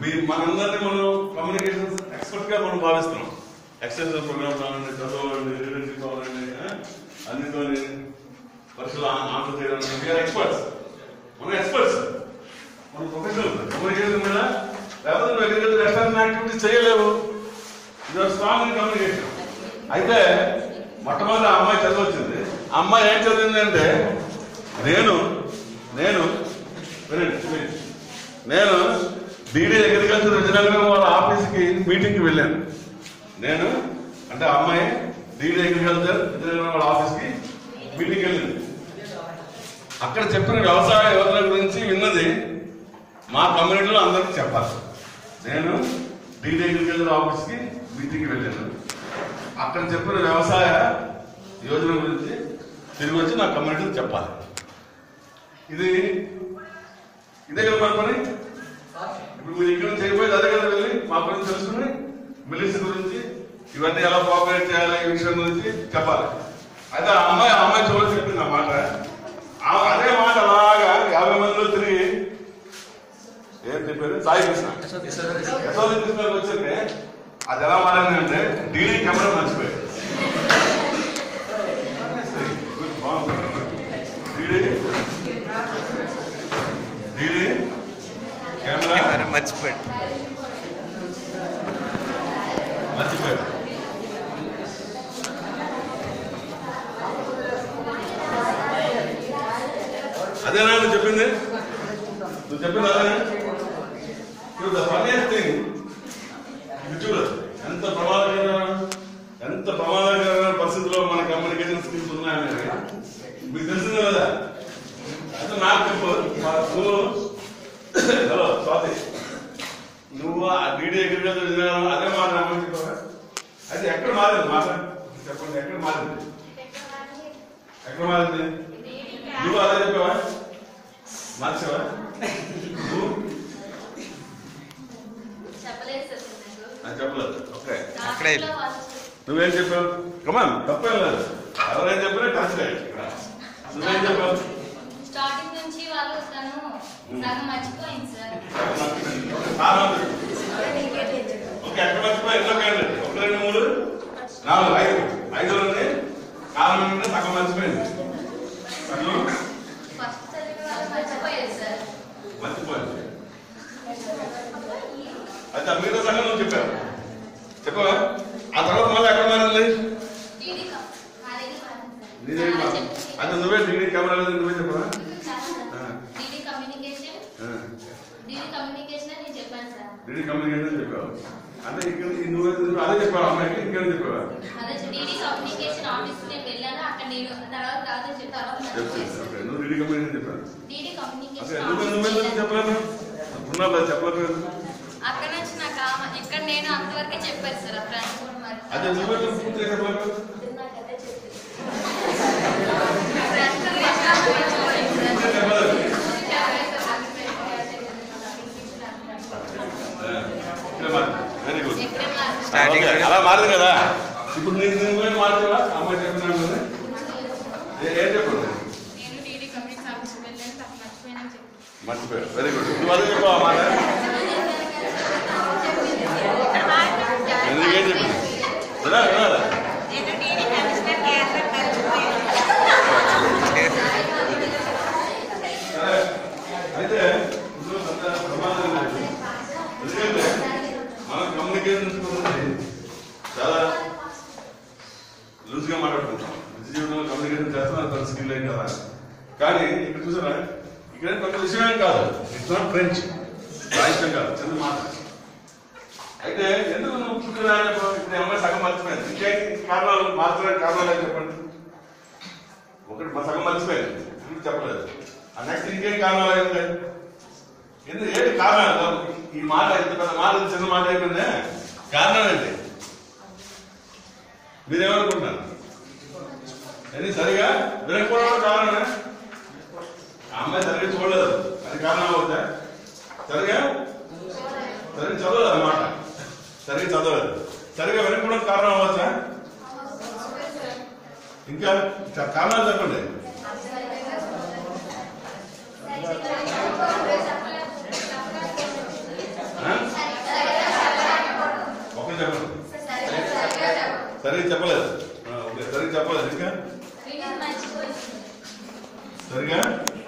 మీ మనందరినీ మనం communication expert గా మనం భావిస్తున్నాం ఎక్సెస్ ప్రోగ్రామ్ కావాలండి చదవండి లీడర్షిప్ కావాలండి అన్నితో పరీక్షలు ఆన్సర్ చేయడానికి ఎక్స్పర్ట్స్ మనం ఎక్స్పర్ట్స్ మన ప్రొఫెషనల్ కమ్యూనికేషన్ మీద లేకపోతే నువ్వు అగ్రికల్చర్ రెస్టారెంట్ యాక్టివిటీస్ చేయలేవు ఇది స్ట్రాంగ్ ఇన్ కమ్యూనికేషన్ అయితే మొట్టమొదటి ఆ అమ్మాయి చదవచ్చింది ఆ అమ్మాయి ఏం చదివింది అంటే నేను నేను వినండి, వినండి. నేను బీడీ అగ్రికల్చర్ విజయనగరం వాళ్ళ ఆఫీస్కి మీటింగ్కి వెళ్ళాను నేను అంటే ఆ అమ్మాయి డీడీ అగ్రికల్చర్ విజయనగరం వాళ్ళ ఆఫీస్కి మీటింగ్కి వెళ్ళింది అక్కడ చెప్పిన వ్యవసాయ యోజన గురించి విన్నది మా కమ్యూనిటీలో అందరికీ చెప్పాలి నేను డీడీ అగ్రికల్చర్ ఆఫీస్కి మీటింగ్కి వెళ్ళాను అక్కడ చెప్పిన వ్యవసాయ యోజన గురించి తిరిగి వచ్చి నా కమ్యూనిటీకి చెప్పాలి ఇది ఇదే కదా మన పని ఇప్పుడు మీరు ఇక్కడ నుంచి అయిపోయి అదే కదా వెళ్ళి మా గురించి తెలుసుకుని మిలిస్ గురించి ఇవన్నీ ఎలా కోఆపరేట్ చేయాలి ఈ విషయం గురించి చెప్పాలి అయితే ఆ అమ్మాయి ఆ అమ్మాయి చూడ చెప్పింది ఆ మాట ఆ- అదే మాట అలాగా యాభై మందిలో తిరిగి ఏం చెప్పారు సాయి కృష్ణ యశోద కృష్ణకి వచ్చింటే అది ఎలా మారింది అంటే డీడీ కెమెరా మర్చిపోయాడు డీడీ డీడీ కెమెరా మర్చిపోయాడు మర్చిపోయాడు అదేనా నువ్వు చెప్పింది నువ్వు చెప్పింది అదేనా ఇప్పుడు ద ఫన్నీయెస్ట్ థింగ్ ఇది చూడు ఎంత ప్రమాదకరమైన ఎంత ప్రమాదకరమైన పరిస్థితిలో మన కమ్యూనికేషన్ స్కిల్స్ ఉన్నాయనేది మీకు తెలిసింది కదా అంటే నాకు చెప్పు మా నువ్వు హలో స్వాతి నువ్వు ఆ డీడీ అగ్రికల్చర్ విజయనగరం అదే మాట రమ్మని చెప్పావా అది ఎక్కడ మారింది మాట చెప్పండి ఎక్కడ మారింది ఎక్కడ మారింది నువ్వు అదే చెప్పావా మార్చావా నువ్వు చెప్పలేదు సార్ నాకు. నాకు చెప్పలేదు ఓకే అక్కడే. లాస్ట్లో వాళ్ళు నువ్వేం చెప్పావు కమాన్ తప్పేం లేదు ఎవరేం చెప్పినా ట్రాన్స్లేట్ నువ్వేం చెప్పావు స్టార్టింగ్ నుంచి వాళ్ళు తను సగం మర్చిపోయింది సార్ కారణం చెప్పు. ఓకే ఎక్కడ మర్చిపోయి ఎన్నో క్యాండిడేట్ ఒక రెండు మూడు నాలుగు ఐదు ఐదులోనే కారణం ఏంటంటే సగం మర్చిపోయింది సగం ఫస్ట్ చదివిన వాళ్ళు మర్చిపోయారు సార్ మర్చిపోయింది అయితే మిగతా సగం నువ్వు చెప్పావు చెప్పవా ఆ తర్వాత మళ్ళీ ఎక్కడ మారింది టీడీ కప్ నా దగ్గర మారింది సార్. నీ దగ్గర చాలా మారింది. చెప్పింది. అయితే నువ్వే డిగ్రీ కెమెరా లేదు నువ్వే చెప్పవా చాలా సార్. ఆ. డీడీ కమ్యూనికేషన్ డీడీ కమ్యూనికేషన్ అని నేను చెప్పాను సార్ డిగ్రీ కమ్యూనికేషన్ చెప్పావు అంటే ఇక్కడ ఈ నువ్వే నువ్వు అదే చెప్పావు అమ్మాయికి ఇక్కడ చెప్పావా అదే డీడీ కమ్యూనికేషన్ ఆఫీస్ నేను వెళ్ళాను అక్కడ నేను తర్వాత రాదని చెప్పి తర్వాత చెప్తుంది మర్చిపోయాను. ఓకే నువ్వు డిగ్రీ కమ్యూనికేషన్ చెప్పావు డీడీ ఓకే కమ్యూనికేషన్ నువ్వు నువ్వే ఆఫీస్కి ఎందుకు వెళ్ళాను. చెప్పలేదు ఉన్నా చెప్పలేదు అక్కడ నుంచి నాకు ఆమె- ఇక్కడ నేను అంతవరకే చెప్పాను సార్ ఆ ట్రాన్స్పోర్ట్ మరి అదే నువ్వే నువ్వు పూర్తిగా చెప్పలేదు నాకదే చెప్పింది. ట్రాన్స్పోర్ట్ చేసినా మర్చిపోయింది సార్. పూర్తిగా చెప్పలేదు వెరీ గుడ్ Starting ఓకే, అలా మారింది కదా ఇప్పుడు నేను నువ్వే మార్చావా అమ్మాయి చెప్పినాను కదా? ఏ- ఏం చెప్పండి నేను డీడీ కమ్యూనికేషన్ ఆఫీస్కి వెళ్ళాను తప్ప మర్చిపోయానని చెప్పి మర్చిపోయావు వెరీ గుడ్ నువ్వు అదే చెప్పావా మాట ఎందుకేం చెప్పింది వినా వినాలా నేను డీడీ కమిషనర్ కేంద్రం మర్చిపోయాను సరే అయితే ఇందులో పెద్ద ప్రమాదం లేదు ఎందుకంటే మనం కమ్యూనికేషన్ గురించి చాలా లూజ్గా మాట్లాడుకుంటాం నిజ జీవితంలో కమ్యూనికేషన్ చేస్తాం అది పెద్ద స్కిల్ ఏం కదా కానీ ఇక్కడ చూసారా ఇక్కడ పెద్ద విషయం ఏం కాదు ఇట్స్ నాట్ ఫ్రెంచ్ రాయిష్టం కాదు చిన్న మాట అయితే ఎందుకు నువ్వు పుట్టిన ఇప్పుడు అమ్మాయి సగం మర్చిపోయింది ఇంకేం కారణాలు మార్చడానికి కారణాలు ఏం చెప్పండి ఒకటి మా సగం మర్చిపోయింది ఇంక చెప్పలేదు ఆ నెక్స్ట్ ఇంకేం కారణాలు అయి ఉంటాయి ఎందుకు ఏంటి కారణాలు ఈ మాట ఇంత పెద్ద మాట ఇంత చిన్న మాట అయిపోయిందే కారణం ఏంటి మీరేమనుకుంటున్నారు అది సరిగా వినకపోవడం కారణమే ఆ అమ్మాయి సరిగా చూడలేదు అది కారణం అవుతా సరిగా సరిగా చదవలేదు అన్నమాట సరిగా చదవలేదు సరిగా వినకపోవడం కారణం అవ్వచ్చా ఇంకా చ- కారణాలు చెప్పండి ఆ? సరిగ్గా చెప్పలేదు ఆ, ఓకే సరిగ్గా చెప్పలేదు ఇంకా వీడియో మర్చిపోయింది సరిగా